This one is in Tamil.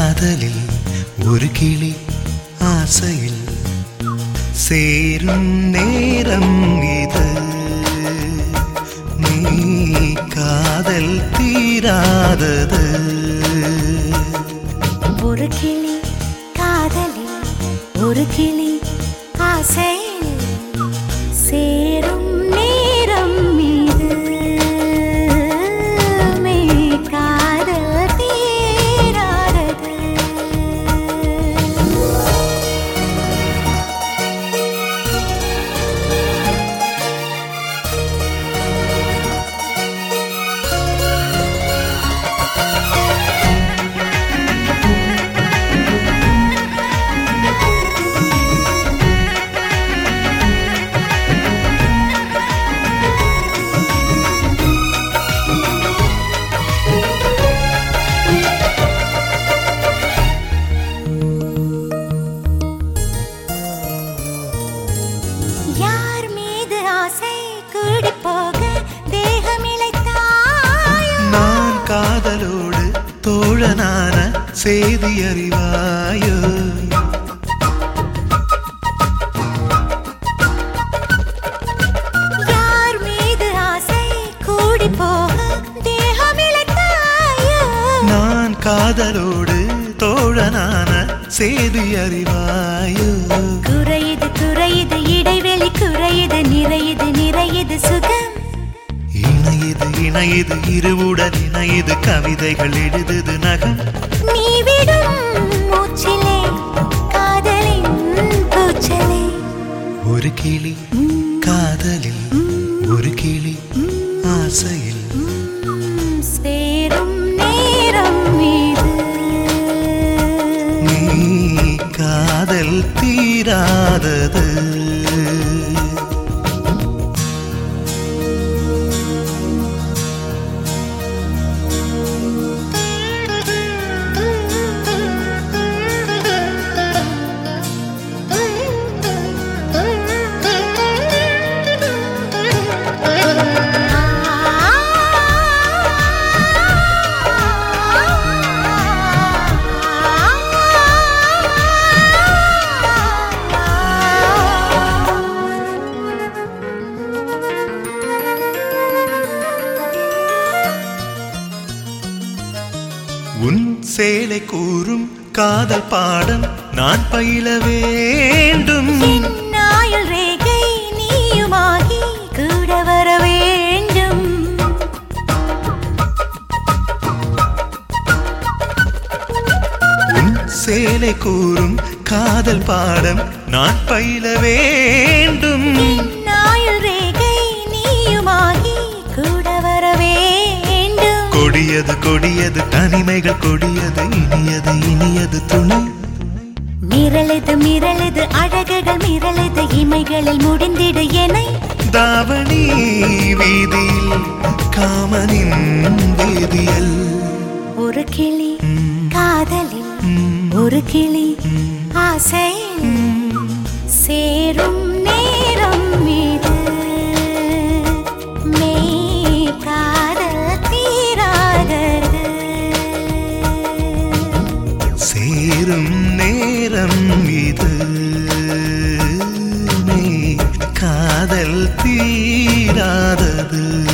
காதலில் ஒரு கிளி ஆசையில் சேரும் நேரம் இது நீ காதல் தீராதது ஒரு கிளி காதலில் ஒரு கிளி ஆசையில் சேரும் நேரம் இது மெய் காதல் தீராதது யார் மீது ஆசை கூடி போக தேகம் இழைத்தாயோ நான் காதலோடு தோழனான செய்தி அறிவாயோ யார் மீது ஆசை கூடி போக தேகம் இழைத்தாயோ நான் காதலோடு தோழனான செய்தி அறிவாயோ குறையுது குறையுது இடைவெளி குறையுது நிறையுது நிறையுது சுகம் இணையுது இணையுது இருவுடன் இணையுது கவிதைகள் எழுதுது நகம் நீ விடும் மூச்சிலே காதலின் கூச்சலே ஒரு கிளி காதலில் ஒரு கிளி ஆசையில் உம், சேரும் நேரம் இது நீ காதல் தீராதது உன் சேலை கூறும் காதல் பாடம் நான் பயில வேண்டும் நாயுள் ரேகை நீயுமாகி கூட வர வேண்டும் உன் சேலை கூறும் காதல் பாடம் நான் பயில வேண்டும் நாயுள் ரேகை நீயுமாகி கூட வர வேண்டும் கொடியது கொடியது தனிமைகள் கொடியது இனியது இனியது துணை மிரளுது மிரளுது அழகுகள் மிரளுது இமைகளில் முடிந்திடு என தாவணி வீதியில் காமனின் வேதியல் ஒரு கிளி ம், காதலில் ம், ஒரு கிளி ம், ஆசையில் ம். சேரும் நேரம் இது மெய் காதல் தீராதது சேரும் நேரம் இது நீ காதல் தீராதது